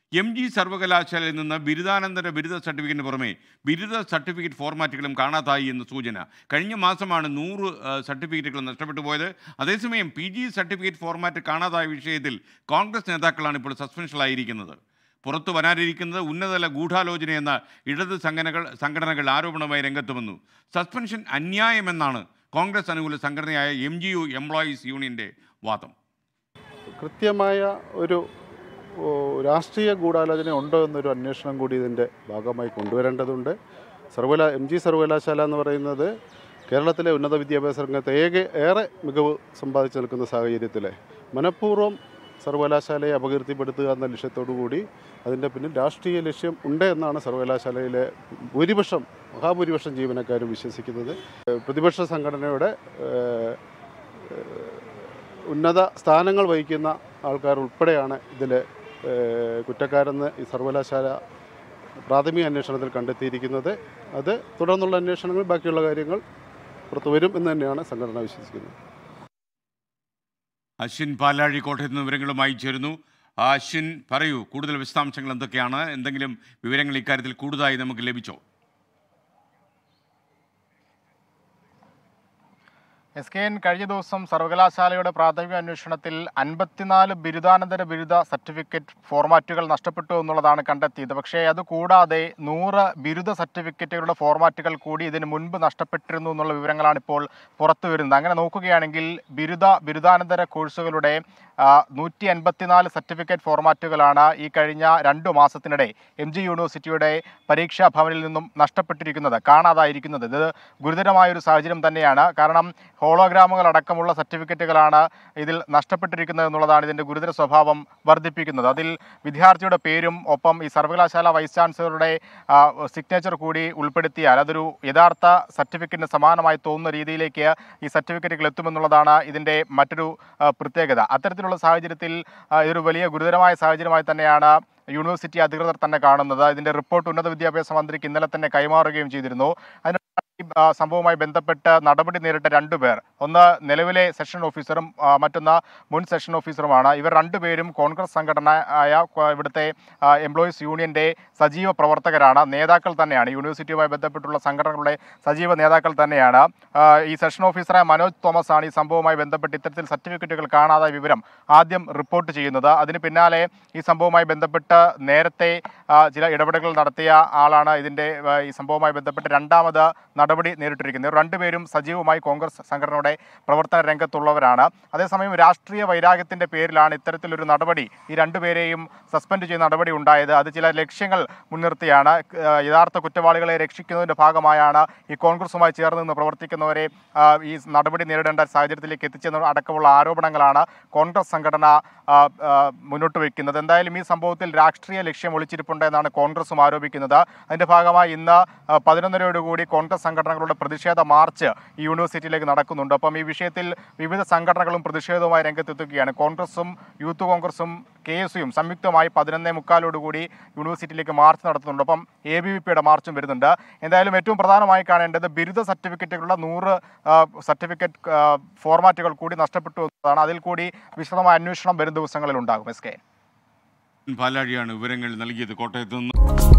M G സർവകലാശാലയിൽ നിന്ന് ബിരുദാനന്തര ബിരുദ സർട്ടിഫിക്കറ്റിന് പുറമെ ബിരുദ സർട്ടിഫിക്കറ്റ് ഫോർമാറ്റുകളും കാണാതായി എന്ന് സൂചന കഴിഞ്ഞ മാസമാണ് നൂറ് ആ, സർട്ടിഫിക്കറ്റുകൾ നഷ്ടപ്പെട്ടു പോയത് അതേസമയം പി ജി സർട്ടിഫിക്കറ്റ് ഫോർമാറ്റ് കാണാതായ വിഷയത്തിൽ കോൺഗ്രസ് നേതാക്കളാണ് ഇപ്പോൾ സസ്പെൻഷനിലായിരിക്കുന്നത് പുറത്തു വരാനിരിക്കുന്നത് ഉന്നതതല ഗൂഢാലോചനയെന്ന ഇടത് സംഘടനകൾ സംഘടനകൾ ആരോപണവുമായി രംഗത്ത് വന്നു സസ്പെൻഷൻ അന്യായമെന്നാണ് കോൺഗ്രസ് അനുകൂല സംഘടനയായ എം ജി യു എംപ്ലോയീസ് യൂണിയന്റെ വാദം കൃത്യമായ ഒരു ഓ, രാഷ്ട്രീയ ഗൂഢാലോചന ഉണ്ടോ എന്നൊരു അന്വേഷണം കൂടി ഇതിൻ്റെ ഭാഗമായി കൊണ്ടുവരേണ്ടതുണ്ട് സർവകലാ എം ജി സർവകലാശാല എന്ന് പറയുന്നത് കേരളത്തിലെ ഉന്നത വിദ്യാഭ്യാസ രംഗത്ത് ഏക ഏറെ മികവ് സമ്പാദിച്ചു നിൽക്കുന്ന സാഹചര്യത്തിൽ മനഃപൂർവ്വം സർവകലാശാലയെ അപകീർത്തിപ്പെടുത്തുക എന്ന ലക്ഷ്യത്തോടു കൂടി അതിൻ്റെ പിന്നിൽ രാഷ്ട്രീയ ലക്ഷ്യം ഉണ്ട് എന്നാണ് സർവകലാശാലയിലെ ഭൂരിപക്ഷം മഹാഭൂരിപക്ഷം ജീവനക്കാരും വിശ്വസിക്കുന്നത് ഏഹ് പ്രതിപക്ഷ സംഘടനയുടെ ഏഹ്, ഏഹ്, ഉന്നത സ്ഥാനങ്ങൾ വഹിക്കുന്ന ആൾക്കാർ ഉൾപ്പെടെയാണ് ഇതിൽ കുറ്റക്കാരെന്ന് ഈ സർവകലാശാല പ്രാഥമിക അന്വേഷണത്തിൽ കണ്ടെത്തിയിരിക്കുന്നത് അത് തുടർന്നുള്ള അന്വേഷണങ്ങൾ ബാക്കിയുള്ള കാര്യങ്ങൾ പുറത്തു വരും എന്ന് തന്നെയാണ് സംഘടന വിശ്വസിക്കുന്നത് അശ്വിൻ പാലാഴി കോട്ടയത്ത് നിന്ന് വിവരങ്ങളുമായി ചേരുന്നു ആ, അശ്വിൻ പറയൂ കൂടുതൽ വിശദാംശങ്ങൾ എന്തൊക്കെയാണ് എന്തെങ്കിലും വിവരങ്ങൾ ഇക്കാര്യത്തിൽ കൂടുതലായി നമുക്ക് ലഭിച്ചോ എസ് കെ എൻ കഴിഞ്ഞ ദിവസം സർവകലാശാലയുടെ പ്രാഥമിക അന്വേഷണത്തിൽ അൻപത്തിനാല് ബിരുദാനന്തര ബിരുദ സർട്ടിഫിക്കറ്റ് ഫോർമാറ്റുകൾ നഷ്ടപ്പെട്ടു എന്നുള്ളതാണ് കണ്ടെത്തിയത് പക്ഷേ അത് കൂടാതെ നൂറ് ബിരുദ സർട്ടിഫിക്കറ്റുകളുടെ ഫോർമാറ്റുകൾ കൂടി ഇതിന് മുൻപ് നഷ്ടപ്പെട്ടിരുന്നു എന്നുള്ള വിവരങ്ങളാണ് ഇപ്പോൾ പുറത്തു വരുന്നത് അങ്ങനെ നോക്കുകയാണെങ്കിൽ ബിരുദ ബിരുദാനന്തര കോഴ്സുകളുടെ നൂറ്റി അൻപത്തിനാല് സർട്ടിഫിക്കറ്റ് ഫോർമാറ്റുകളാണ് ഈ കഴിഞ്ഞ രണ്ടു മാസത്തിനിടെ എം ജി യൂണിവേഴ്സിറ്റിയുടെ പരീക്ഷാ ഭവനിൽ നിന്നും നഷ്ടപ്പെട്ടിരിക്കുന്നത് കാണാതായിരിക്കുന്നത് ഇത് ഗുരുതരമായ ഒരു സാഹചര്യം തന്നെയാണ് കാരണം ഹോളോഗ്രാമുകൾ അടക്കമുള്ള സർട്ടിഫിക്കറ്റുകളാണ് ഇതിൽ നഷ്ടപ്പെട്ടിരിക്കുന്നത് എന്നുള്ളതാണ് ഇതിൻ്റെ ഗുരുതര സ്വഭാവം വർദ്ധിപ്പിക്കുന്നത് അതിൽ വിദ്യാർത്ഥിയുടെ പേരും ഒപ്പം ഈ സർവകലാശാല വൈസ് ചാൻസലറുടെ സിഗ്നേച്ചർ കൂടി ഉൾപ്പെടുത്തിയാൽ അതൊരു യഥാർത്ഥ സർട്ടിഫിക്കറ്റിന് സമാനമായി തോന്നുന്ന രീതിയിലേക്ക് ഈ സർട്ടിഫിക്കറ്റുകൾ എത്തുമെന്നുള്ളതാണ് ഇതിൻ്റെ മറ്റൊരു ആ, പ്രത്യേകത അത്തരത്തിലുള്ള സാഹചര്യത്തിൽ ആ, ഇതൊരു വലിയ ഗുരുതരമായ സാഹചര്യമായി തന്നെയാണ് യൂണിവേഴ്സിറ്റി അധികൃതർ തന്നെ കാണുന്നത് ഇതിൻ്റെ റിപ്പോർട്ട് ഉന്നത വിദ്യാഭ്യാസ മന്ത്രിക്ക് ഇന്നലെ തന്നെ കൈമാറുകയും ചെയ്തിരുന്നു അതിന് ഈ, ആ, സംഭവവുമായി ബന്ധപ്പെട്ട് നടപടി നേരിട്ട രണ്ടുപേർ ഒന്ന് നിലവിലെ സെഷൻ ഓഫീസറും ആ, മറ്റൊന്ന് മുൻ സെഷൻ ഓഫീസറുമാണ് ഇവർ രണ്ടുപേരും കോൺഗ്രസ് സംഘടന ആയ കൊ- ഇവിടുത്തെ ആ, എംപ്ലോയീസ് യൂണിയന്റെ സജീവ പ്രവർത്തകരാണ് നേതാക്കൾ തന്നെയാണ് യൂണിവേഴ്സിറ്റിയുമായി ബന്ധപ്പെട്ടുള്ള സംഘടനകളുടെ സജീവ നേതാക്കൾ തന്നെയാണ് ആ, ഈ സെഷൻ ഓഫീസറായ മനോജ് തോമസ് ആണ് ഈ സംഭവവുമായി ബന്ധപ്പെട്ട് ഇത്തരത്തിൽ സർട്ടിഫിക്കറ്റുകൾ കാണാതായ വിവരം ആദ്യം റിപ്പോർട്ട് ചെയ്യുന്നത് അതിന് പിന്നാലെ ഈ സംഭവവുമായി ബന്ധപ്പെട്ട് നേരത്തെ ആ, ചില ഇടപെടലുകൾ നടത്തിയ ആളാണ് ഇതിന്റെ ആ, ഈ സംഭവവുമായി ബന്ധപ്പെട്ട് രണ്ടാമത് നടപടി നേരിട്ടിരിക്കുന്നത് ഇവർ രണ്ടുപേരും സജീവമായി കോൺഗ്രസ് സംഘടനയുടെ പ്രവർത്തന രംഗത്തുള്ളവരാണ് അതേസമയം രാഷ്ട്രീയ വൈരാഗ്യത്തിന്റെ പേരിലാണ് ഇത്തരത്തിലൊരു നടപടി ഈ രണ്ടുപേരെയും സസ്പെൻഡ് ചെയ്യുന്ന നടപടി ഉണ്ടായത് അത് ചില ലക്ഷ്യങ്ങൾ മുൻനിർത്തിയാണ് ആ, യഥാർത്ഥ കുറ്റവാളികളെ രക്ഷിക്കുന്നതിന്റെ ഭാഗമായാണ് ഈ കോൺഗ്രസുമായി ചേർന്ന് നിന്ന് പ്രവർത്തിക്കുന്നവരെ ആ, ഈ നടപടി നേരിടേണ്ട സാഹചര്യത്തിലേക്ക് എത്തിച്ചെന്ന അടക്കമുള്ള ആരോപണങ്ങളാണ് കോൺഗ്രസ് സംഘടന ആ, ആ, മുന്നോട്ട് വയ്ക്കുന്നത് എന്തായാലും ഈ സംഭവത്തിൽ രാഷ്ട്രീയ ലക്ഷ്യം ഒളിച്ചിരിപ്പുണ്ട് എന്നാണ് കോൺഗ്രസും ആരോപിക്കുന്നത് അതിന്റെ ഭാഗമായി ഇന്ന് ആ, പതിനൊന്നരയോടുകൂടി കോൺഗ്രസ് സംഘടനകളുടെ പ്രതിഷേധ മാർച്ച് ഈ യൂണിവേഴ്സിറ്റിയിലേക്ക് നടക്കുന്നുണ്ട് അപ്പം ഈ വിഷയത്തിൽ വിവിധ സംഘടനകളും പ്രതിഷേധവുമായി രംഗത്തെത്തുകയാണ് കോൺഗ്രസും യൂത്ത് കോൺഗ്രസും കെ എസ് യുവും സംയുക്തമായി പതിനൊന്നേ മുക്കാലോടുകൂടി യൂണിവേഴ്സിറ്റിയിലേക്ക് മാർച്ച് നടത്തുന്നുണ്ട് അപ്പം എ ബി വി പിയുടെ മാർച്ചും വരുന്നുണ്ട് എന്തായാലും ഏറ്റവും പ്രധാനമായി കാണേണ്ടത് ബിരുദ സർട്ടിഫിക്കറ്റുകളുടെ നൂറ് സർട്ടിഫിക്കറ്റ് ഫോർമാറ്റുകൾ കൂടി നഷ്ടപ്പെട്ടു എന്നതാണ് അതിൽ കൂടി വിശദമായ അന്വേഷണം വരും ദിവസങ്ങളിൽ ഉണ്ടാകും എസ് കെ പാലാഴിയാണ് വിവരങ്ങൾ നൽകിയത് കോട്ടയത്ത് നിന്ന്